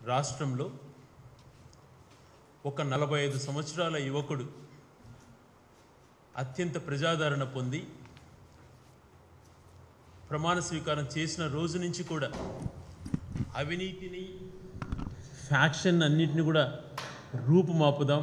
రాష్ట్రంలో ఒక నలభై ఐదు సంవత్సరాల యువకుడు అత్యంత ప్రజాదరణ పొంది ప్రమాణ స్వీకారం చేసిన రోజు నుంచి కూడా అవినీతిని ఫ్యాక్షన్ అన్నిటిని కూడా రూపుమాపుదాం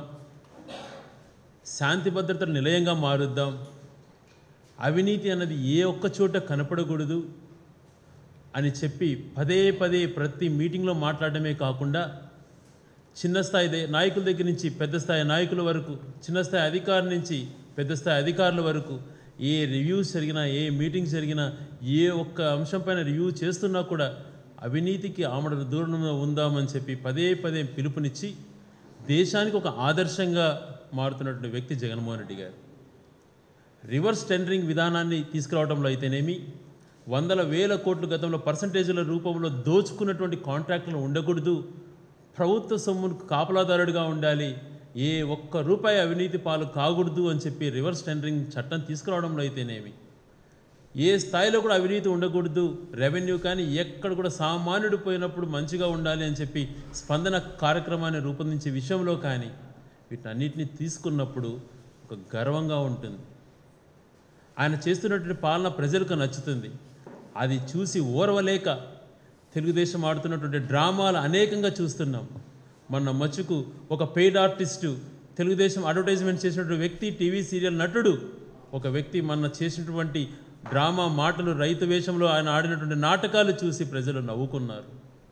శాంతి భద్రతల నిలయంగా మారుద్దాం అవినీతి అన్నది ఏ ఒక్క చోట కనపడకూడదు అని చెప్పి పదే పదే ప్రతి మీటింగ్లో మాట్లాడడమే కాకుండా చిన్న స్థాయి దే- నాయకుల దగ్గర నుంచి పెద్ద స్థాయి నాయకుల వరకు చిన్న స్థాయి అధికారుల నుంచి పెద్ద స్థాయి అధికారుల వరకు ఏ రివ్యూస్ జరిగినా ఏ మీటింగ్స్ జరిగినా ఏ ఒక్క అంశం పైన రివ్యూ చేస్తున్నా కూడా అవినీతికి ఆమడ దూరంలో ఉందామని చెప్పి పదే పదే పిలుపునిచ్చి దేశానికి ఒక ఆదర్శంగా మారుతున్నటువంటి వ్యక్తి జగన్మోహన్ రెడ్డి గారు రివర్స్ టెండరింగ్ విధానాన్ని తీసుకురావడంలో అయితేనేమి వందల వేల కోట్లు గతంలో పర్సంటేజీల రూపంలో దోచుకున్నటువంటి కాంట్రాక్టులు ఉండకూడదు ప్రభుత్వ సొమ్మును కాపలాదారుడిగా ఉండాలి ఏ ఒక్క రూపాయి అవినీతి పాలు కాకూడదు అని చెప్పి రివర్స్ టెండరింగ్ చట్టం తీసుకురావడంలో అయితేనేమి ఏ స్థాయిలో కూడా అవినీతి ఉండకూడదు రెవెన్యూ కానీ ఎక్కడ కూడా సామాన్యుడు పోయినప్పుడు మంచిగా ఉండాలి అని చెప్పి స్పందన కార్యక్రమాన్ని రూపొందించే విషయంలో కానీ వీటన్నిటిని తీసుకున్నప్పుడు ఒక గర్వంగా ఉంటుంది ఆయన చేస్తున్నటువంటి పాలన ప్రజలకు నచ్చుతుంది అది చూసి ఓర్వలేక తెలుగుదేశం ఆడుతున్నటువంటి డ్రామాలు అనేకంగా చూస్తున్నాం మొన్న మచ్చుకు ఒక పెయిడ్ ఆర్టిస్టు తెలుగుదేశం అడ్వర్టైజ్మెంట్ చేసినటువంటి వ్యక్తి టీవీ సీరియల్ నటుడు ఒక వ్యక్తి మొన్న చేసినటువంటి డ్రామా మాటలు రైతు వేషంలో ఆయన ఆడినటువంటి నాటకాలు చూసి ప్రజలు నవ్వుకున్నారు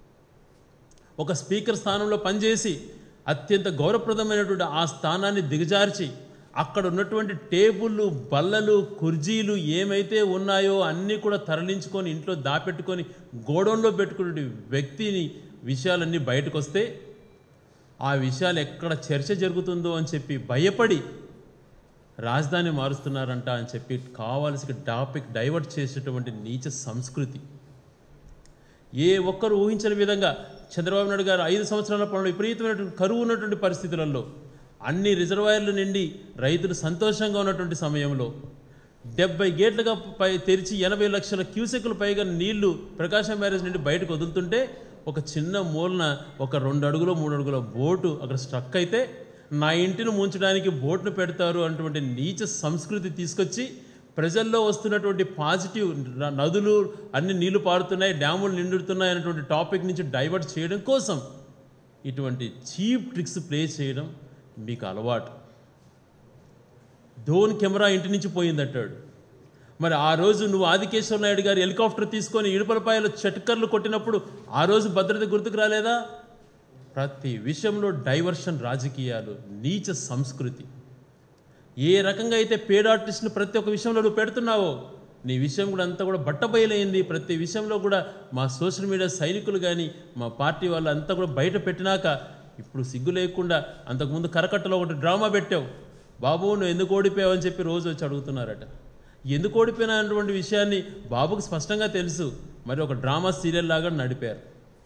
ఒక స్పీకర్ స్థానంలో పనిచేసి అత్యంత గౌరవప్రదమైనటువంటి ఆ స్థానాన్ని దిగజార్చి అక్కడ ఉన్నటువంటి టేబుళ్ళు బల్లలు కుర్జీలు ఏమైతే ఉన్నాయో అన్నీ కూడా తరలించుకొని ఇంట్లో దాపెట్టుకొని గోడౌన్లో పెట్టుకునే వ్యక్తిని విషయాలన్నీ బయటకు వస్తే ఆ విషయాలు ఎక్కడ చర్చ జరుగుతుందో అని చెప్పి భయపడి రాజధాని మారుస్తున్నారంట అని చెప్పి కావాల్సిన టాపిక్ డైవర్ట్ చేసేటువంటి నీచ సంస్కృతి ఏ ఒక్కరు ఊహించని విధంగా చంద్రబాబు నాయుడు గారు ఐదు సంవత్సరాల పాలన విపరీతమైనటువంటి కరువు ఉన్నటువంటి పరిస్థితులలో అన్ని రిజర్వాయర్లు నిండి రైతులు సంతోషంగా ఉన్నటువంటి సమయంలో డెబ్బై గేట్లుగా పై తెరిచి ఎనభై లక్షల క్యూసెక్లు పైగా నీళ్లు ప్రకాశం బ్యారేజ్ నుండి బయటకు వదులుతుంటే ఒక చిన్న మూలన ఒక రెండు అడుగులో మూడు అడుగుల బోటు అక్కడ స్ట్రక్ అయితే నా ఇంటిని ముంచడానికి బోట్ను పెడతారు అటువంటి నీచ సంస్కృతి తీసుకొచ్చి ప్రజల్లో వస్తున్నటువంటి పాజిటివ్ న- నదులు అన్ని నీళ్లు పారుతున్నాయి డ్యాములు నిండుతున్నాయి అనేటువంటి టాపిక్ నుంచి డైవర్ట్ చేయడం కోసం ఇటువంటి చీప్ ట్రిక్స్ ప్లే చేయడం మీకు అలవాటు ధోన్ కెమెరా ఇంటి నుంచి పోయిందంటాడు మరి ఆ రోజు నువ్వు ఆదికేశ్వర నాయుడు గారు హెలికాప్టర్ తీసుకొని ఇడుపలపాయలు చట్కర్లు కొట్టినప్పుడు ఆ రోజు భద్రత గుర్తుకు రాలేదా ప్రతి విషయంలో డైవర్షన్ రాజకీయాలు నీచ సంస్కృతి ఏ రకంగా అయితే పేడ్ ఆర్టిస్ట్ని ప్రతి ఒక్క విషయంలో నువ్వు పెడుతున్నావో నీ విషయం కూడా అంతా కూడా బట్టబయలైంది ప్రతి విషయంలో కూడా మా సోషల్ మీడియా సైనికులు కానీ మా పార్టీ వాళ్ళు అంతా కూడా బయట పెట్టినాక ఇప్పుడు సిగ్గు లేకుండా అంతకుముందు కరకట్టలో ఒకటి డ్రామా పెట్టావు బాబు నువ్వు ఎందుకు ఓడిపోయావు అని చెప్పి రోజు వచ్చి అడుగుతున్నారట ఎందుకు ఓడిపోయినా అన్నటువంటి విషయాన్ని బాబుకు స్పష్టంగా తెలుసు మరి ఒక డ్రామా సీరియల్ లాగా నడిపారు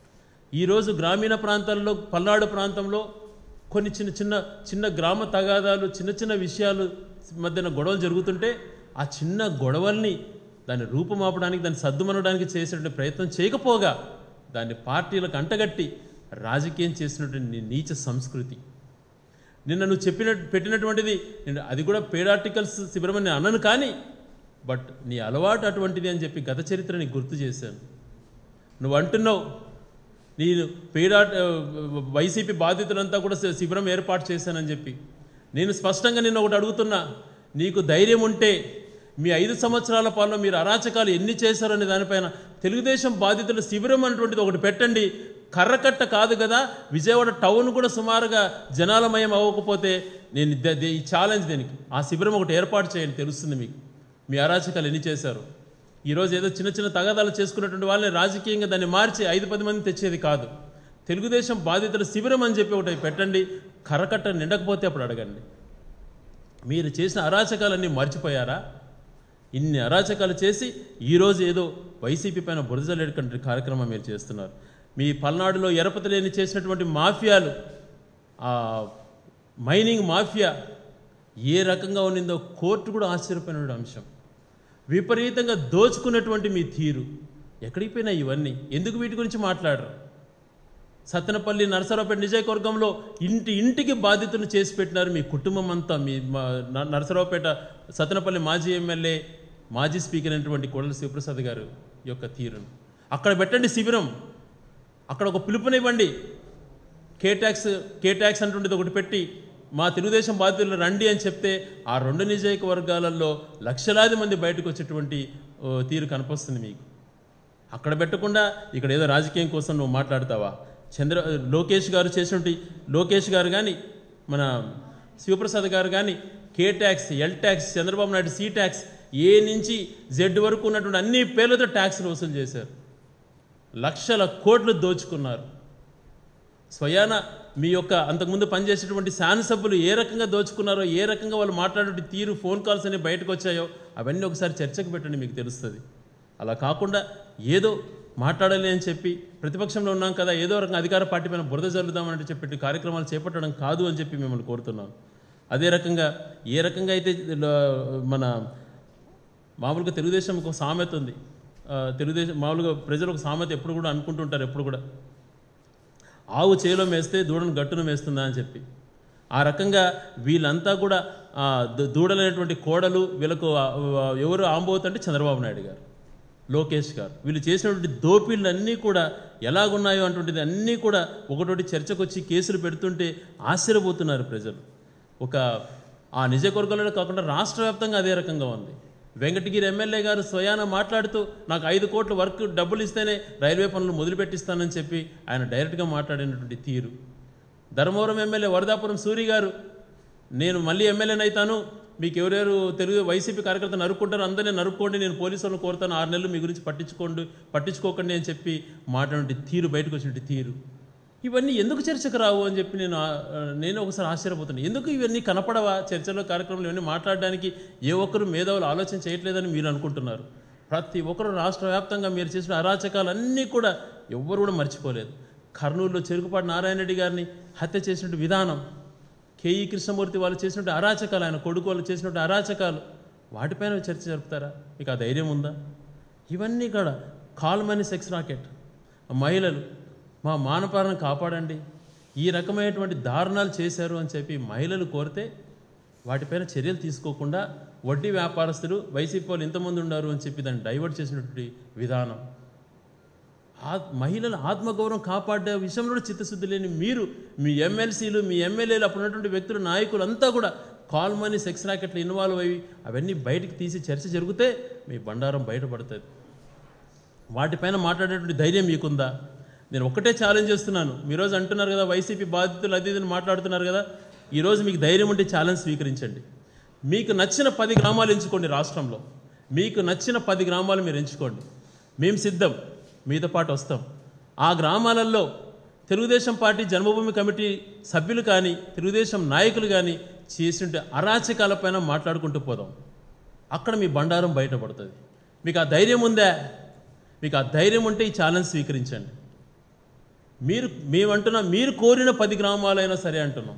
ఈరోజు గ్రామీణ ప్రాంతాల్లో పల్నాడు ప్రాంతంలో కొన్ని చిన్న చిన్న చిన్న గ్రామ తగాదాలు చిన్న చిన్న విషయాలు మధ్యన గొడవలు జరుగుతుంటే ఆ చిన్న గొడవల్ని దాన్ని రూపుమాపడానికి దాన్ని సర్దుమనడానికి చేసినటువంటి ప్రయత్నం చేయకపోగా దాన్ని పార్టీలకు అంటగట్టి రాజకీయం చేసినటువంటి నీ నీచ సంస్కృతి నిన్న నువ్వు చెప్పిన పెట్టినటువంటిది నేను అది కూడా పేడ్ ఆర్టికల్స్ శిబిరం అని అనను కానీ బట్ నీ అలవాటు అటువంటిది అని చెప్పి గత చరిత్ర నీకు గుర్తు చేశాను నువ్వు అంటున్నావు నేను పేడా వైసీపీ బాధితులంతా కూడా శి- శిబిరం ఏర్పాటు చేశానని చెప్పి నేను స్పష్టంగా నిన్న ఒకటి అడుగుతున్నా నీకు ధైర్యం ఉంటే మీ ఐదు సంవత్సరాల పాలన మీరు అరాచకాలు ఎన్ని చేశారనే దానిపైన తెలుగుదేశం బాధితుల శిబిరం అనేటువంటిది ఒకటి పెట్టండి కర్రకట్ట కాదు కదా విజయవాడ టౌన్ కూడా సుమారుగా జనాలమయం అవ్వకపోతే నేను ద- ద- ఈ ఛాలెంజ్ దీనికి ఆ శిబిరం ఒకటి ఏర్పాటు చేయండి తెలుస్తుంది మీకు మీ అరాచకాలు ఎన్ని చేశారు ఈరోజు ఏదో చిన్న చిన్న తగాదాలు చేసుకున్నటువంటి వాళ్ళని రాజకీయంగా దాన్ని మార్చి ఐదు పది మంది తెచ్చేది కాదు తెలుగుదేశం బాధితుల శిబిరం అని చెప్పి ఒకటి పెట్టండి కరకట్ట నిండకపోతే అప్పుడు అడగండి మీరు చేసిన అరాచకాలన్నీ మర్చిపోయారా ఇన్ని అరాచకాలు చేసి ఈరోజు ఏదో వైసీపీ పైన బురదలేడుకంటే కార్యక్రమం మీరు చేస్తున్నారు మీ పల్నాడులో ఎరపతలేని చేసినటువంటి మాఫియాలు ఆ మైనింగ్ మాఫియా ఏ రకంగా ఉన్నిందో కోర్టు కూడా ఆశ్చర్యపోయిన అంశం విపరీతంగా దోచుకున్నటువంటి మీ తీరు ఎక్కడికి పోయినా ఇవన్నీ ఎందుకు వీటి గురించి మాట్లాడరు సత్తెనపల్లి నరసరావుపేట నియోజకవర్గంలో ఇంటి ఇంటికి బాధ్యతను చేసి పెట్టినారు మీ కుటుంబం అంతా మీ మా- న- నరసరావుపేట సత్తెనపల్లి మాజీ ఎమ్మెల్యే మాజీ స్పీకర్ అయినటువంటి కోడల శివప్రసాద్ గారు యొక్క తీరును అక్కడ పెట్టండి శిబిరం అక్కడ ఒక పిలుపునివ్వండి కే ట్యాక్స్ కే ట్యాక్స్ అంటుండేది ఒకటి పెట్టి మా తెలుగుదేశం బాధితులు రండి అని చెప్తే ఆ రెండు నియోజకవర్గాలలో లక్షలాది మంది బయటకు వచ్చేటువంటి ఓ, తీరు కనిపిస్తుంది మీకు అక్కడ పెట్టకుండా ఇక్కడ ఏదో రాజకీయం కోసం నువ్వు మాట్లాడతావా చంద్ర లోకేష్ గారు చేసినటువంటి లోకేష్ గారు కానీ మన శివప్రసాద్ గారు కానీ K tax L tax Chandrababu Naidu C tax A నుంచి జెడ్ వరకు ఉన్నటువంటి అన్ని పేర్లతో ట్యాక్స్లు వసూలు చేశారు లక్షల కోట్లు దోచుకున్నారు స్వయాన మీ యొక్క అంతకుముందు పనిచేసేటువంటి శాసనసభ్యులు ఏ రకంగా దోచుకున్నారో ఏ రకంగా వాళ్ళు మాట్లాడే తీరు ఫోన్ కాల్స్ అన్ని బయటకు వచ్చాయో అవన్నీ ఒకసారి చర్చకు పెట్టండి మీకు తెలుస్తుంది అలా కాకుండా ఏదో మాట్లాడాలి అని చెప్పి ప్రతిపక్షంలో ఉన్నాం కదా ఏదో రకంగా అధికార పార్టీ పైన బురద జల్లుదామని చెప్పి కార్యక్రమాలు చేపట్టడం కాదు అని చెప్పి మిమ్మల్ని కోరుతున్నాను అదే రకంగా ఏ రకంగా అయితే లో- మన మామూలుగా తెలుగుదేశం ఒక సామెత ఉంది ఆ, తెలుగుదేశం మామూలుగా ప్రజలు ఒక సామెత ఎప్పుడు కూడా అనుకుంటుంటారు ఎప్పుడు కూడా ఆవు చేలో మేస్తే దూడను గట్టును మేస్తుందా అని చెప్పి ఆ రకంగా వీళ్ళంతా కూడా ఆ, దు- దూడలైనటువంటి కోడలు వీళ్ళకు ఆ, ఆ, ఎవరు ఆంబోతుంటే చంద్రబాబు నాయుడు గారు లోకేష్ గారు వీళ్ళు చేసినటువంటి దోపిళ్ళన్నీ కూడా ఎలాగున్నాయో అటువంటిది అన్నీ కూడా ఒకటోటి చర్చకు వచ్చి కేసులు పెడుతుంటే ఆశ్చర్యపోతున్నారు ప్రజలు ఒక ఆ నిజవర్గంలో కాకుండా రాష్ట్ర వ్యాప్తంగా అదే రకంగా ఉంది వెంకటగిరి ఎమ్మెల్యే గారు స్వయాన మాట్లాడుతూ నాకు ఐదు కోట్ల వర్క్ డబ్బులు ఇస్తేనే రైల్వే పనులు మొదలుపెట్టిస్తానని చెప్పి ఆయన డైరెక్ట్గా మాట్లాడినటువంటి తీరు ధర్మవరం ఎమ్మెల్యే వరదాపురం సూరి గారు నేను మళ్ళీ ఎమ్మెల్యేని అవుతాను మీకు ఎవరెవరు తెలుగు వైసీపీ కార్యకర్త నరుక్కుంటారు అందరినీ నరుక్కోండి నేను పోలీసు వాళ్ళని కోరుతాను ఆరు నెలలు మీ గురించి పట్టించుకోండి పట్టించుకోకండి అని చెప్పి మాట్లాడే తీరు బయటకు వచ్చినట్టు తీరు ఇవన్నీ ఎందుకు చర్చకు రావు అని చెప్పి నేను ఆ- నేను ఒకసారి ఆశ్చర్యపోతున్నాను ఎందుకు ఇవన్నీ కనపడవా చర్చలో కార్యక్రమంలో ఇవన్నీ మాట్లాడడానికి ఏ ఒక్కరు మేధావులు ఆలోచన చేయట్లేదని మీరు అనుకుంటున్నారు ప్రతి ఒక్కరు రాష్ట్ర వ్యాప్తంగా మీరు చేసిన అరాచకాలన్నీ కూడా ఎవ్వరు కూడా మర్చిపోలేదు కర్నూలులో చెరుకుపాటి నారాయణ రెడ్డి గారిని హత్య చేసినట్టు విధానం కేఈ కృష్ణమూర్తి వాళ్ళు చేసినట్టు అరాచకాలు ఆయన కొడుకు వాళ్ళు చేసినట్టు అరాచకాలు వాటిపైన చర్చ జరుపుతారా మీకు ఆ ధైర్యం ఉందా ఇవన్నీ కూడా కాల్మని సెక్స్ రాకెట్ మహిళలు మా మానపాలను కాపాడండి ఈ రకమైనటువంటి దారుణాలు చేశారు అని చెప్పి మహిళలు కోరితే వాటిపైన చర్యలు తీసుకోకుండా వడ్డీ వ్యాపారస్తులు వైసీపీ వాళ్ళు ఇంతమంది ఉన్నారు అని చెప్పి దాన్ని డైవర్ట్ చేసినటువంటి విధానం ఆ మహిళల ఆత్మగౌరవం కాపాడే విషయంలో కూడా చిత్తశుద్ధి లేని మీరు మీ ఎమ్మెల్సీలు మీ ఎమ్మెల్యేలు అప్పుడు ఉన్నటువంటి వ్యక్తులు నాయకులు అంతా కూడా కాల్ మనీ సెక్స్ రాకెట్లు ఇన్వాల్వ్ అయ్యి అవన్నీ బయటికి తీసి చర్చ జరిగితే మీ బండారం బయటపడుతుంది వాటిపైన మాట్లాడేటువంటి ధైర్యం మీకుందా నేను ఒకటే ఛాలెంజ్ చేస్తున్నాను మీరోజు అంటున్నారు కదా వైసీపీ బాధితులు అది ఇది అని మాట్లాడుతున్నారు కదా ఈరోజు మీకు ధైర్యం ఉంటే ఛాలెంజ్ స్వీకరించండి మీకు నచ్చిన పది గ్రామాలు ఎంచుకోండి రాష్ట్రంలో మీకు నచ్చిన పది గ్రామాలు మీరు ఎంచుకోండి మేము సిద్ధం మీతో పాటు వస్తాం ఆ గ్రామాలలో తెలుగుదేశం పార్టీ జన్మభూమి కమిటీ సభ్యులు కానీ తెలుగుదేశం నాయకులు కానీ చేసిన అరాచకాలపైన మాట్లాడుకుంటూ పోదాం అక్కడ మీ బండారం బయటపడుతుంది మీకు ఆ ధైర్యం ఉందా మీకు ఆ ధైర్యం ఉంటే ఈ ఛాలెంజ్ స్వీకరించండి మీరు మేమంటున్నాం మీరు కోరిన పది గ్రామాలైనా సరే అంటున్నాం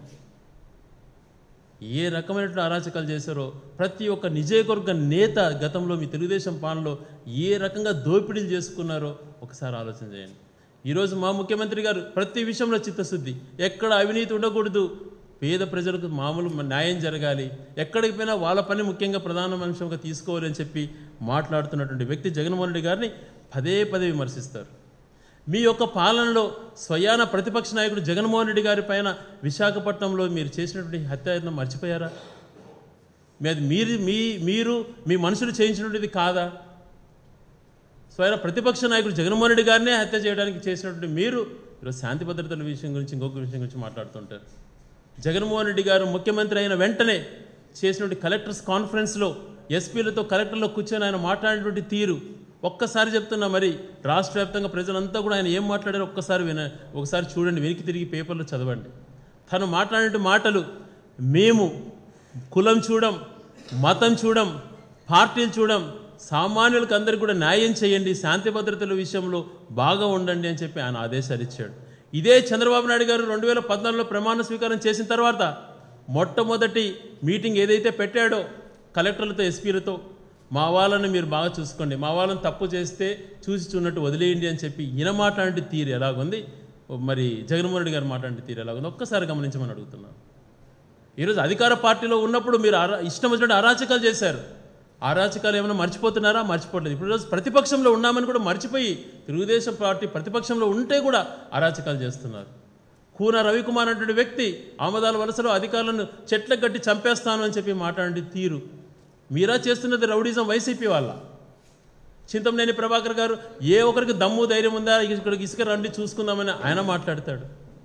ఏ రకమైనటువంటి అరాచకాలు చేశారో ప్రతి ఒక్క నిజయవర్గ నేత గతంలో మీ తెలుగుదేశం పాలనలో ఏ రకంగా దోపిడీలు చేసుకున్నారో ఒకసారి ఆలోచన చేయండి ఈరోజు మా ముఖ్యమంత్రి గారు ప్రతి విషయంలో చిత్తశుద్ధి ఎక్కడ అవినీతి ఉండకూడదు పేద ప్రజలకు మామూలు న్యాయం జరగాలి ఎక్కడికి పోయినా వాళ్ళ పని ముఖ్యంగా ప్రధాన అంశంగా తీసుకోవాలి అని చెప్పి మాట్లాడుతున్నటువంటి వ్యక్తి జగన్మోహన్ రెడ్డి గారిని పదే పదే విమర్శిస్తారు మీ యొక్క పాలనలో స్వయాన ప్రతిపక్ష నాయకుడు జగన్మోహన్ రెడ్డి గారి పైన విశాఖపట్నంలో మీరు చేసినటువంటి హత్యాయత్నం మర్చిపోయారా మీ అది మీరు మీ మీరు మీ మనుషులు చేయించినటువంటిది కాదా స్వయం ప్రతిపక్ష నాయకుడు జగన్మోహన్ రెడ్డి గారినే హత్య చేయడానికి చేసినటువంటి మీరు ఈరోజు శాంతి భద్రతల విషయం గురించి ఇంకొక విషయం గురించి మాట్లాడుతుంటారు జగన్మోహన్ రెడ్డి గారు ముఖ్యమంత్రి అయిన వెంటనే చేసినటువంటి కలెక్టర్స్ కాన్ఫరెన్స్లో ఎస్పీలతో కలెక్టర్లో కూర్చొని ఆయన మాట్లాడినటువంటి తీరు ఒక్కసారి చెప్తున్నా మరి రాష్ట్ర వ్యాప్తంగా ప్రజలంతా కూడా ఆయన ఏం మాట్లాడారో ఒక్కసారి విన ఒకసారి చూడండి వెనక్కి తిరిగి పేపర్లో చదవండి తను మాట్లాడిన మాటలు మేము కులం చూడం మతం చూడం పార్టీలు చూడం సామాన్యులకు అందరికీ కూడా న్యాయం చేయండి శాంతి భద్రతల విషయంలో బాగా ఉండండి అని చెప్పి ఆయన ఆదేశాలు ఇచ్చాడు ఇదే చంద్రబాబు నాయుడు గారు రెండు వేల పద్నాలుగులో ప్రమాణ స్వీకారం చేసిన తర్వాత మొట్టమొదటి మీటింగ్ ఏదైతే పెట్టాడో కలెక్టర్లతో ఎస్పీలతో మా వాళ్ళని మీరు బాగా చూసుకోండి మా వాళ్ళని తప్పు చేస్తే చూసి చూన్నట్టు వదిలేయండి అని చెప్పి ఈయన మాట్లాడే తీరు ఎలాగుంది మరి జగన్మోహన్ రెడ్డి గారు మాట్లాడిన తీరు ఎలా ఉందో ఒక్కసారి గమనించమని అడుగుతున్నాను ఈరోజు అధికార పార్టీలో ఉన్నప్పుడు మీరు అరా ఇష్టం వచ్చినట్టు అరాచకాలు చేశారు అరాచకాలు ఏమైనా మర్చిపోతున్నారా మర్చిపోవట్లేదు ఇప్పుడు ఈరోజు ప్రతిపక్షంలో ఉన్నామని కూడా మర్చిపోయి తెలుగుదేశం పార్టీ ప్రతిపక్షంలో ఉంటే కూడా అరాచకాలు చేస్తున్నారు కూన రవికుమార్ అనే వ్యక్తి ఆమదాల వలసలో అధికారులను చెట్లకు గట్టి చంపేస్తాను అని చెప్పి మాట్లాడే తీరు మీరా చేస్తున్నది రౌడీజం వైసీపీ వాళ్ళ చింతమనేని ప్రభాకర్ గారు ఏ ఒక్కరికి దమ్ము ధైర్యం ఉందా ఇక్కడికి ఇసుక రండి చూసుకుందామని ఆయన మాట్లాడతాడు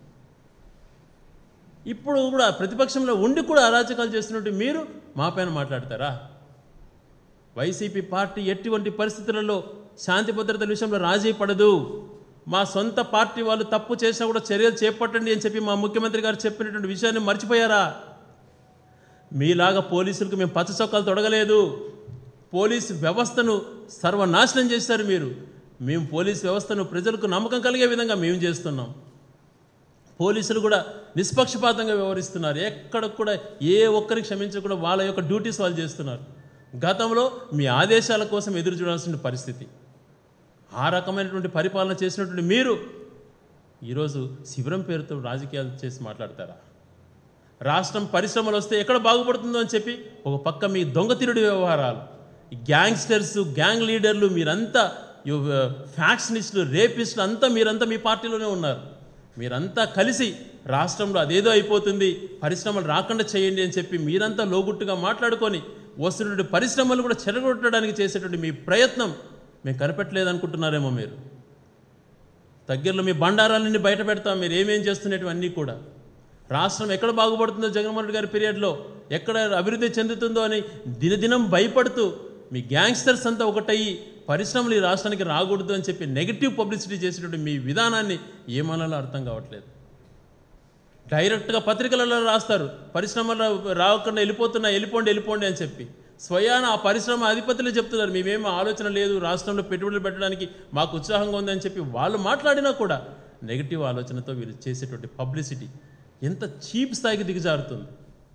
ఇప్పుడు కూడా ప్రతిపక్షంలో ఉండి కూడా అరాచకాలు చేస్తున్నట్టు మీరు మా పైన మాట్లాడతారా వైసీపీ పార్టీ ఎటువంటి పరిస్థితులలో శాంతి భద్రతల విషయంలో రాజీ పడదు మా సొంత పార్టీ వాళ్ళు తప్పు చేసినా కూడా చర్యలు చేపట్టండి అని చెప్పి మా ముఖ్యమంత్రి గారు చెప్పినటువంటి విషయాన్ని మర్చిపోయారా మీలాగా పోలీసులకు మేము పచ్చ చొక్కాలు తొడగలేదు పోలీస్ వ్యవస్థను సర్వనాశనం చేశారు మీరు మేము పోలీస్ వ్యవస్థను ప్రజలకు నమ్మకం కలిగే విధంగా మేము చేస్తున్నాం పోలీసులు కూడా నిష్పక్షపాతంగా వ్యవహరిస్తున్నారు ఎక్కడ కూడా ఏ ఒక్కరికి క్షమించకుండా వాళ్ళ యొక్క డ్యూటీస్ వాళ్ళు చేస్తున్నారు గతంలో మీ ఆదేశాల కోసం ఎదురు చూడాల్సిన పరిస్థితి ఆ రకమైనటువంటి పరిపాలన చేసినటువంటి మీరు ఈరోజు శిబిరం పేరుతో రాజకీయాలు చేసి మాట్లాడతారా రాష్ట్రం పరిశ్రమలు వస్తే ఎక్కడ బాగుపడుతుందో అని చెప్పి ఒక పక్క మీ దొంగతిరుడి వ్యవహారాలు ఈ గ్యాంగ్స్టర్స్ గ్యాంగ్ లీడర్లు మీరంతా యు- ఫ్యాక్షనిస్టులు రేపిస్టులు అంతా మీరంతా మీ పార్టీలోనే ఉన్నారు మీరంతా కలిసి రాష్ట్రంలో అదేదో అయిపోతుంది పరిశ్రమలు రాకుండా చేయండి అని చెప్పి మీరంతా లోగుట్టుగా మాట్లాడుకొని వస్తున్నటువంటి పరిశ్రమలు కూడా చెడగొట్టడానికి చేసేటువంటి మీ ప్రయత్నం మేము కనిపెట్టలేదు అనుకుంటున్నారేమో మీరు దగ్గరలో మీ బండారాలన్నీ బయట పెడతాం మీరు ఏమేం చేస్తున్నటువన్నీ కూడా రాష్ట్రం ఎక్కడ బాగుపడుతుందో జగన్మోహన్ రెడ్డి గారి పీరియడ్లో ఎక్కడ అభివృద్ధి చెందుతుందో అని దినదినం భయపడుతూ మీ గ్యాంగ్స్టర్స్ అంతా ఒకటయ్యి పరిశ్రమలు ఈ రాష్ట్రానికి రాకూడదు అని చెప్పి నెగిటివ్ పబ్లిసిటీ చేసేటువంటి మీ విధానాన్ని ఏమనాలో అర్థం కావట్లేదు డైరెక్ట్గా పత్రికలలో రాస్తారు పరిశ్రమలు రాకుండా వెళ్ళిపోతున్నా వెళ్ళిపోండి వెళ్ళిపోండి అని చెప్పి స్వయాన ఆ పరిశ్రమ అధిపతులే చెప్తున్నారు మేమేం ఆలోచన లేదు రాష్ట్రంలో పెట్టుబడులు పెట్టడానికి మాకు ఉత్సాహంగా ఉందని చెప్పి వాళ్ళు మాట్లాడినా కూడా నెగిటివ్ ఆలోచనతో వీళ్ళు చేసేటువంటి పబ్లిసిటీ ఎంత చీప్ స్థాయికి దిగజారుతుంది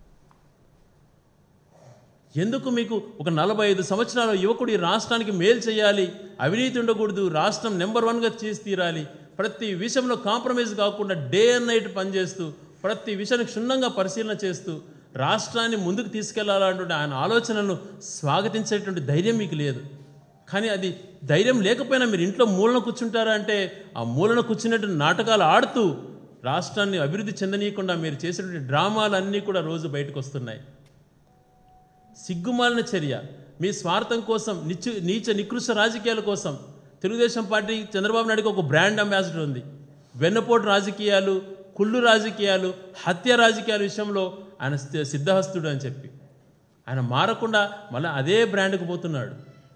ఎందుకు మీకు ఒక నలభై ఐదు సంవత్సరాల యువకుడు ఈ రాష్ట్రానికి మేలు చేయాలి అవినీతి ఉండకూడదు రాష్ట్రం నెంబర్ వన్గా చేసి తీరాలి ప్రతి విషయంలో కాంప్రమైజ్ కాకుండా డే అండ్ నైట్ పనిచేస్తూ ప్రతి విషయాన్ని క్షుణ్ణంగా పరిశీలన చేస్తూ రాష్ట్రాన్ని ముందుకు తీసుకెళ్లాలన్నటువంటి ఆయన ఆలోచనలను స్వాగతించేటువంటి ధైర్యం మీకు లేదు కానీ అది ధైర్యం లేకపోయినా మీరు ఇంట్లో మూలన కూర్చుంటారా అంటే ఆ మూలన కూర్చున్నట్టు నాటకాలు ఆడుతూ రాష్ట్రాన్ని అభివృద్ధి చెందనీయకుండా మీరు చేసేటువంటి డ్రామాలన్నీ కూడా రోజు బయటకు వస్తున్నాయి సిగ్గుమాలిన చర్య మీ స్వార్థం కోసం నిచ్చు నీచ నికృష్ట రాజకీయాల కోసం తెలుగుదేశం పార్టీ చంద్రబాబు నాయుడుకి ఒక బ్రాండ్ అంబాసిడర్ ఉంది వెన్నపోటు రాజకీయాలు కుళ్ళు రాజకీయాలు హత్య రాజకీయాల విషయంలో ఆయన సి- సిద్ధహస్తుడు అని చెప్పి ఆయన మారకుండా మళ్ళీ అదే బ్రాండ్కి పోతున్నాడు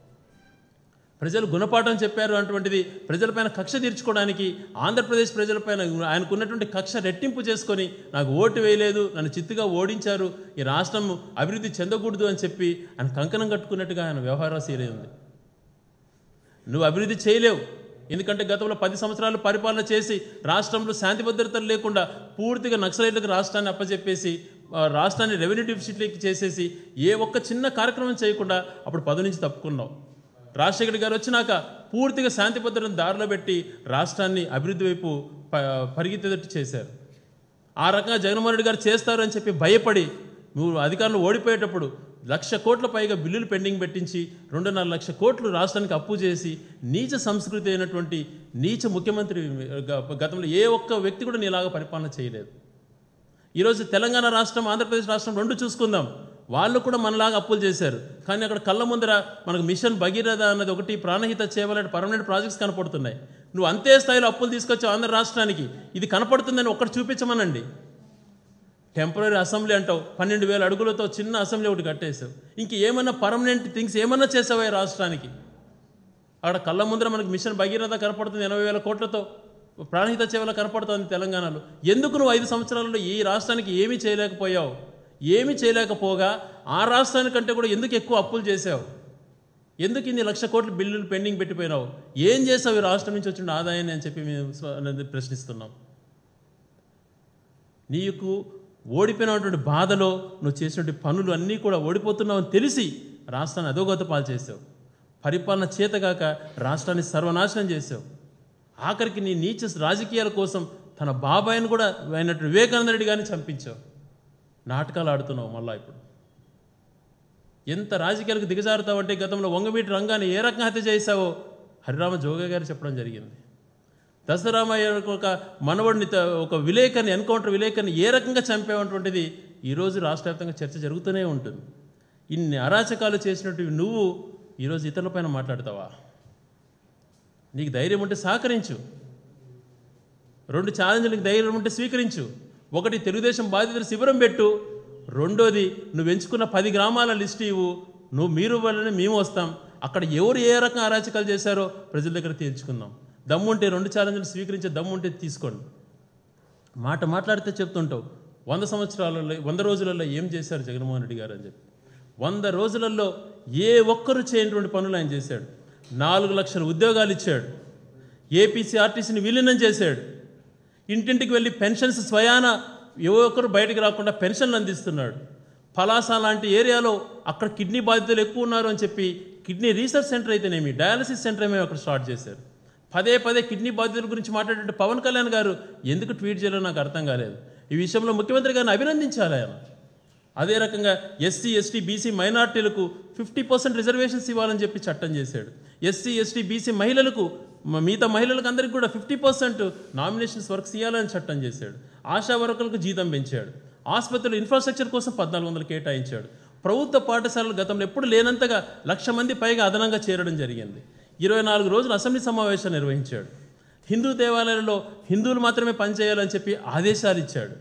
ప్రజలు గుణపాఠం చెప్పారు అటువంటిది ప్రజలపైన కక్ష తీర్చుకోవడానికి ఆంధ్రప్రదేశ్ ప్రజలపైన ఆయనకున్నటువంటి కక్ష రెట్టింపు చేసుకొని నాకు ఓటు వేయలేదు నన్ను చిత్తుగా ఓడించారు ఈ రాష్ట్రం అభివృద్ధి చెందకూడదు అని చెప్పి ఆయన కంకణం కట్టుకున్నట్టుగా ఆయన వ్యవహార శైలి ఉంది నువ్వు అభివృద్ధి చేయలేవు ఎందుకంటే గతంలో పది సంవత్సరాలు పరిపాలన చేసి రాష్ట్రంలో శాంతి భద్రతలు లేకుండా పూర్తిగా నక్సలైట్లకు రాష్ట్రాన్ని అప్పచెప్పేసి ఆ, రాష్ట్రాన్ని రెవెన్యూ డిఫిసిట్లకి చేసేసి ఏ ఒక్క చిన్న కార్యక్రమం చేయకుండా అప్పుడు పదవి నుంచి తప్పుకున్నావు రాజశేఖర్ గారు వచ్చినాక పూర్తిగా శాంతి భద్రతను దారిలో పెట్టి రాష్ట్రాన్ని అభివృద్ధి వైపు ప- పరిగెత్తేటట్టు చేశారు ఆ రకంగా జగన్మోహన్ రెడ్డి గారు చేస్తారు అని చెప్పి భయపడి నువ్వు అధికారులు ఓడిపోయేటప్పుడు లక్ష కోట్ల పైగా బిల్లులు పెండింగ్ పెట్టించి రెండున్నర లక్ష కోట్లు రాష్ట్రానికి అప్పు చేసి నీచ సంస్కృతి అయినటువంటి నీచ ముఖ్యమంత్రి గ- గతంలో ఏ ఒక్క వ్యక్తి కూడా నీలాగా పరిపాలన చేయలేదు ఈరోజు తెలంగాణ రాష్ట్రం ఆంధ్రప్రదేశ్ రాష్ట్రం రెండు చూసుకుందాం వాళ్ళు కూడా మనలాగా అప్పులు చేశారు కానీ అక్కడ కళ్ళ ముందర మనకు మిషన్ భగీరథ అన్నది ఒకటి ప్రాణహిత చేయాలంటే పర్మనెంట్ ప్రాజెక్ట్స్ కనపడుతున్నాయి నువ్వు అంతే స్థాయిలో అప్పులు తీసుకొచ్చావు ఆంధ్ర రాష్ట్రానికి ఇది కనపడుతుందని ఒక్కటి చూపించమనండి టెంపరీ అసెంబ్లీ అంటావు పన్నెండు వేల అడుగులతో చిన్న అసెంబ్లీ ఒకటి కట్టేసావు ఇంక ఏమన్నా పర్మనెంట్ థింగ్స్ ఏమన్నా చేసావా ఈ రాష్ట్రానికి అక్కడ కళ్ళ ముందర మనకు మిషన్ భగీరథ కనపడుతుంది ఎనభై వేల కోట్లతో ప్రాణహిత సేవల కనపడుతుంది తెలంగాణలో ఎందుకు నువ్వు ఐదు సంవత్సరాలలో ఈ రాష్ట్రానికి ఏమీ చేయలేకపోయావు ఏమీ చేయలేకపోగా ఆ రాష్ట్రానికంటే కూడా ఎందుకు ఎక్కువ అప్పులు చేసావు ఎందుకు ఇన్ని లక్ష కోట్ల బిల్లులు పెండింగ్ పెట్టిపోయినావు ఏం చేసావు ఈ రాష్ట్రం నుంచి వచ్చిన ఆదాయాన్ని అని చెప్పి మేము స్వ- అనేది ప్రశ్నిస్తున్నాం నీకు ఓడిపోయినటువంటి బాధలో నువ్వు చేసినటువంటి పనులు అన్నీ కూడా ఓడిపోతున్నావు అని తెలిసి రాష్ట్రాన్ని అధోగత పాలు చేసావు పరిపాలన చేతగాక రాష్ట్రాన్ని సర్వనాశనం చేసావు ఆఖరికి నీ నీచ రాజకీయాల కోసం తన బాబాయిని కూడా అయినట్టు వివేకానంద రెడ్డి గారిని చంపించావు నాటకాలు ఆడుతున్నావు మళ్ళా ఇప్పుడు ఎంత రాజకీయాలకు దిగజారుతావంటే గతంలో వంగవీటి రంగాన్ని ఏ రకంగా హత్య చేశావో హరిరామ జోగ గారు చెప్పడం జరిగింది దసరామయ్య ఒక మనవడిని త- ఒక విలేకరిని ఎన్కౌంటర్ విలేకరిని ఏ రకంగా చంపావటువంటిది ఈరోజు రాష్ట్ర వ్యాప్తంగా చర్చ జరుగుతూనే ఉంటుంది ఇన్ని అరాచకాలు చేసినట్టు నువ్వు ఈరోజు ఇతరులపైన మాట్లాడతావా నీకు ధైర్యం ఉంటే సహకరించు రెండు ఛాలెంజ్లకు ధైర్యం ఉంటే స్వీకరించు ఒకటి తెలుగుదేశం బాధితులు శిబిరం పెట్టు రెండోది నువ్వు ఎంచుకున్న పది గ్రామాల లిస్ట్ ఇవ్వు నువ్వు మీరు వాళ్ళని మేము వస్తాం అక్కడ ఎవరు ఏ రకం అరాచకాలు చేశారో ప్రజల దగ్గర తేల్చుకుందాం దమ్ముంటే రెండు ఛాలెంజ్లు స్వీకరించే దమ్ముంటే తీసుకోండి మాట మాట్లాడితే చెప్తుంటావు వంద సంవత్సరాలలో వంద రోజులలో ఏం చేశారు జగన్మోహన్ రెడ్డి గారు అని చెప్పి వంద రోజులలో ఏ ఒక్కరు చేయనటువంటి పనులు ఆయన చేశాడు నాలుగు లక్షల ఉద్యోగాలు ఇచ్చాడు ఏపీసీ ఆర్టీసీని విలీనం చేశాడు ఇంటింటికి వెళ్ళి పెన్షన్స్ స్వయాన ఏ ఒక్కరు బయటకు రాకుండా పెన్షన్లు అందిస్తున్నాడు పలాస లాంటి ఏరియాలో అక్కడ కిడ్నీ బాధితులు ఎక్కువ ఉన్నారు అని చెప్పి కిడ్నీ రీసెర్చ్ సెంటర్ అయితేనేమి డయాలసిస్ సెంటర్ ఏమో అక్కడ స్టార్ట్ చేశారు పదే పదే కిడ్నీ బాధితుల గురించి మాట్లాడే పవన్ కళ్యాణ్ గారు ఎందుకు ట్వీట్ చేయాలో నాకు అర్థం కాలేదు ఈ విషయంలో ముఖ్యమంత్రి గారిని అభినందించాలి ఆయన అదే రకంగా ఎస్సీ ఎస్టీ బీసీ మైనార్టీలకు ఫిఫ్టీ పర్సెంట్ రిజర్వేషన్స్ ఇవ్వాలని చెప్పి చట్టం చేశాడు ఎస్సీ ఎస్టీ బీసీ మహిళలకు మ- మిగతా మహిళలకు అందరికీ కూడా ఫిఫ్టీ పర్సెంట్ నామినేషన్స్ వర్క్స్ ఇవ్వాలని చట్టం చేశాడు ఆశా వర్కర్లకు జీతం పెంచాడు ఆసుపత్రులు ఇన్ఫ్రాస్ట్రక్చర్ కోసం పద్నాలుగు వందలు కేటాయించాడు ప్రభుత్వ పాఠశాలలు గతంలో ఎప్పుడు లేనంతగా లక్ష మంది పైగా అదనంగా చేరడం జరిగింది ఇరవై నాలుగు రోజులు అసెంబ్లీ సమావేశాలు నిర్వహించాడు హిందూ దేవాలయాలలో హిందువులు మాత్రమే పనిచేయాలని చెప్పి ఆదేశాలు ఇచ్చాడు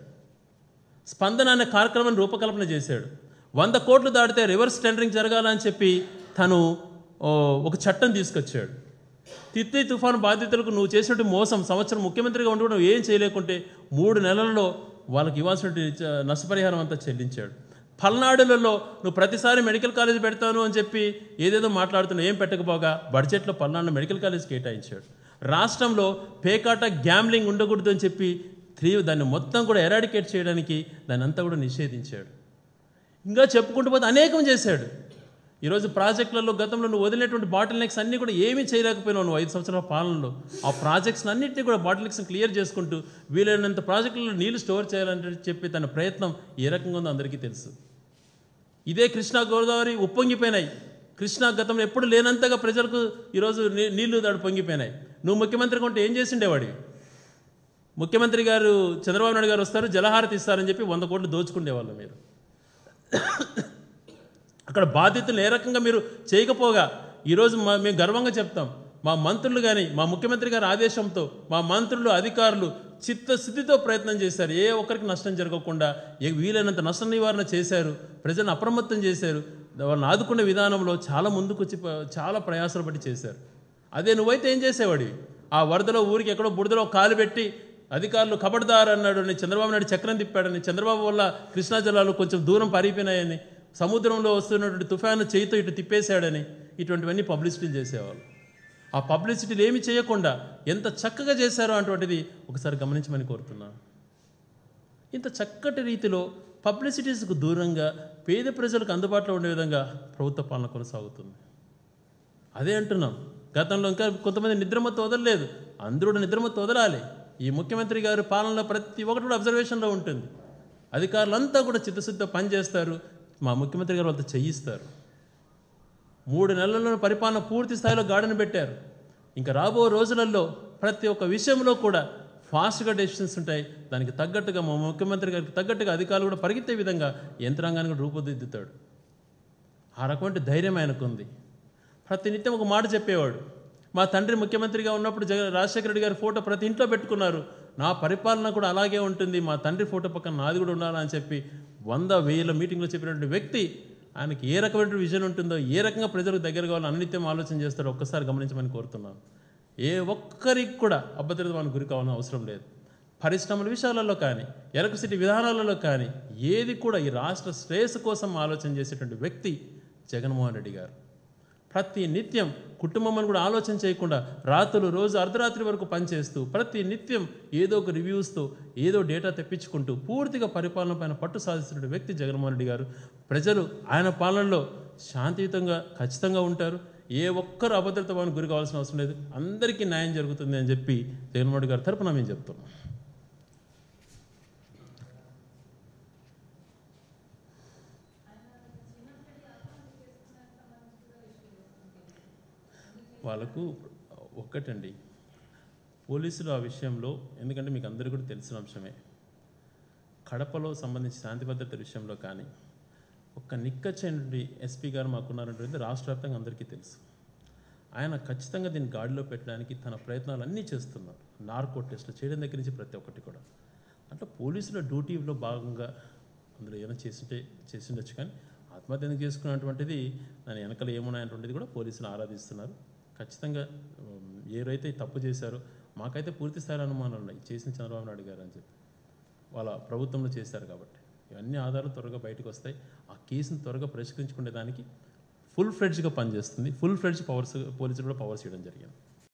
స్పందన అనే కార్యక్రమాన్ని రూపకల్పన చేశాడు వంద కోట్లు దాటితే రివర్స్ టెండరింగ్ జరగాలని చెప్పి తను ఓ, ఒక చట్టం తీసుకొచ్చాడు తిత్లీ తుఫాను బాధితులకు నువ్వు చేసినట్టు మోసం సంవత్సరం ముఖ్యమంత్రిగా ఉండి కూడా నువ్వు ఏం చేయలేకుంటే మూడు నెలల్లో వాళ్ళకి ఇవ్వాల్సిన నష్టపరిహారం అంతా చెల్లించాడు పల్నాడులలో నువ్వు ప్రతిసారి మెడికల్ కాలేజ్ పెడతాను అని చెప్పి ఏదేదో మాట్లాడుతున్నావు ఏం పెట్టకపోగా బడ్జెట్లో పల్నాడు మెడికల్ కాలేజ్ కేటాయించాడు రాష్ట్రంలో పేకాట గ్యాంబ్లింగ్ ఉండకూడదు అని చెప్పి త్రీ దాన్ని మొత్తం కూడా ఎరాడికేట్ చేయడానికి దాన్ని అంతా కూడా నిషేధించాడు ఇంకా చెప్పుకుంటూ పోతే అనేకం చేశాడు ఈరోజు ప్రాజెక్టులలో గతంలో నువ్వు వదిలినటువంటి బాటిల్ నెక్స్ అన్నీ కూడా ఏమీ చేయలేకపోయినావు నువ్వు ఐదు సంవత్సరాల పాలనలో ఆ ప్రాజెక్ట్స్ అన్నింటినీ కూడా బాటిల్ నెక్స్ క్లియర్ చేసుకుంటూ వీలైనంత ప్రాజెక్టులలో నీళ్లు స్టోర్ చేయాలని చెప్పి తన ప్రయత్నం ఏ రకంగా ఉందో అందరికీ తెలుసు ఇదే కృష్ణా గోదావరి ఉప్పొంగిపోయినాయి కృష్ణా గతంలో ఎప్పుడు లేనంతగా ప్రజలకు ఈరోజు నీ- నీళ్లు దాడు పొంగిపోయినాయి నువ్వు ముఖ్యమంత్రిగా ఉంటే ఏం చేసిండేవాడివి ముఖ్యమంత్రి గారు చంద్రబాబు నాయుడు గారు వస్తారు జలహారతి ఇస్తారని చెప్పి వంద కోట్లు దోచుకునేవాళ్ళు మీరు అక్కడ బాధ్యతలు ఏ రకంగా మీరు చేయకపోగా ఈరోజు మా మేము గర్వంగా చెప్తాం మా మంత్రులు కానీ మా ముఖ్యమంత్రి గారి ఆదేశంతో మా మంత్రులు అధికారులు చిత్తశుద్ధితో ప్రయత్నం చేశారు ఏ ఒక్కరికి నష్టం జరగకుండా ఏ వీలైనంత నష్ట నివారణ చేశారు ప్రజలను అప్రమత్తం చేశారు వాళ్ళని ఆదుకునే విధానంలో చాలా ముందుకు వచ్చి ప- చాలా ప్రయాసాలు పట్టి చేశారు అదే నువ్వైతే ఏం చేసేవాడివి ఆ వరదలో ఊరికి ఎక్కడో బురదలో కాలు పెట్టి అధికారులు కబడ్దార్ అన్నాడు అని చంద్రబాబు నాయుడు చక్రం తిప్పాడని చంద్రబాబు వల్ల కృష్ణా జిల్లాలో కొంచెం దూరం పారిపోయినాయని సముద్రంలో వస్తున్నటువంటి తుఫాను చేయితో ఇటు తిప్పేశాడని ఇటువంటివన్నీ పబ్లిసిటీలు చేసేవాళ్ళు ఆ పబ్లిసిటీలు ఏమి చేయకుండా ఎంత చక్కగా చేశారో అటువంటిది ఒకసారి గమనించమని కోరుతున్నాను ఇంత చక్కటి రీతిలో పబ్లిసిటీస్కు దూరంగా పేద ప్రజలకు అందుబాటులో ఉండే విధంగా ప్రభుత్వ పాలన కొనసాగుతుంది అదే అంటున్నాం గతంలో ఇంకా కొంతమంది నిద్రమత్తు వదలలేదు అందరూ కూడా నిద్రమత్తు వదలాలి ఈ ముఖ్యమంత్రి గారి పాలనలో ప్రతి ఒక్కటి కూడా అబ్జర్వేషన్లో ఉంటుంది అధికారులంతా కూడా చిత్తశుద్ధితో పనిచేస్తారు మా ముఖ్యమంత్రి గారు వాళ్ళతో చేయిస్తారు మూడు నెలల్లో పరిపాలన పూర్తి స్థాయిలో గాడిన పెట్టారు ఇంకా రాబో రోజులలో ప్రతి ఒక్క విషయంలో కూడా ఫాస్ట్గా డెసిషన్స్ ఉంటాయి దానికి తగ్గట్టుగా మా ముఖ్యమంత్రి గారికి తగ్గట్టుగా అధికారులు కూడా పరిగెత్తే విధంగా యంత్రాంగాన్ని కూడా రూపుదిద్దుతాడు ఆ రకమైన ధైర్యం ఆయనకు ఉంది ప్రతి నిత్యం ఒక మాట చెప్పేవాడు మా తండ్రి ముఖ్యమంత్రిగా ఉన్నప్పుడు జగ రాజశేఖర రెడ్డి గారి ఫోటో ప్రతి ఇంట్లో పెట్టుకున్నారు నా పరిపాలన కూడా అలాగే ఉంటుంది మా తండ్రి ఫోటో పక్కన నాది కూడా ఉండాలని చెప్పి వంద వేల మీటింగ్లో చెప్పినటువంటి వ్యక్తి ఆయనకి ఏ రకమైన విజన్ ఉంటుందో ఏ రకంగా ప్రజలకు దగ్గర కావాలో అన్నిత్యం ఆలోచన చేస్తారో ఒక్కసారి గమనించమని కోరుతున్నాను ఏ ఒక్కరికి కూడా అభద్రత మనకు గురి కావాలని అవసరం లేదు పరిశ్రమల విషయాలలో కానీ ఎలక్ట్రిసిటీ విధానాలలో కానీ ఏది కూడా ఈ రాష్ట్ర శ్రేయస్సు కోసం ఆలోచన చేసేటువంటి వ్యక్తి జగన్మోహన్ రెడ్డి గారు ప్రతి నిత్యం కుటుంబం కూడా ఆలోచన చేయకుండా రాత్రులు రోజు అర్ధరాత్రి వరకు పనిచేస్తూ ప్రతి నిత్యం ఏదో ఒక రివ్యూస్తో ఏదో డేటా తెప్పించుకుంటూ పూర్తిగా పరిపాలన పైన పట్టు సాధిస్తున్న వ్యక్తి జగన్మోహన్ రెడ్డి గారు ప్రజలు ఆయన పాలనలో శాంతియుతంగా ఖచ్చితంగా ఉంటారు ఏ ఒక్కరు అభద్రత వారికి గురి కావాల్సిన అవసరం లేదు అందరికీ న్యాయం జరుగుతుంది అని చెప్పి జగన్మోహన్ రెడ్డి గారి తరపున మేము చెప్తున్నాం వాళ్ళకు ఒక్కటండి పోలీసులు ఆ విషయంలో ఎందుకంటే మీకు అందరికీ కూడా తెలిసిన అంశమే కడపలో సంబంధించి శాంతి భద్రత విషయంలో కానీ ఒక్క నిక్కచ్చైనటువంటి ఎస్పీ గారు మాకున్నారంటే రాష్ట్ర వ్యాప్తంగా అందరికీ తెలుసు ఆయన ఖచ్చితంగా దీన్ని గాడిలో పెట్టడానికి తన ప్రయత్నాలు అన్నీ చేస్తున్నారు నార్కో టెస్టులు చేయడం దగ్గర నుంచి ప్రతి ఒక్కటి కూడా అట్లా పోలీసుల డ్యూటీలో భాగంగా అందులో ఏమైనా చేసింటే చేసిండొచ్చు కానీ ఆత్మహత్య ఎందుకు చేసుకున్నటువంటిది దాని వెనకాల ఏమున్నాయటువంటిది కూడా పోలీసులు ఆరాధిస్తున్నారు ఖచ్చితంగా ఉమ్, ఎవరైతే ఈ తప్పు చేశారో మాకైతే పూర్తి స్థాయి అనుమానాలు ఉన్నాయి చేసిన చంద్రబాబు నాయుడు గారు అని చెప్పి వాళ్ళ ప్రభుత్వంలో చేశారు కాబట్టి ఇవన్నీ ఆధారాలు త్వరగా బయటకు వస్తాయి ఆ కేసును త్వరగా పరిష్కరించుకునే దానికి ఫుల్ ఫ్లెడ్జ్గా పనిచేస్తుంది ఫుల్ ఫ్లెడ్జ్ పవర్స్ పోలీసులు కూడా పవర్స్ ఇవ్వడం జరిగింది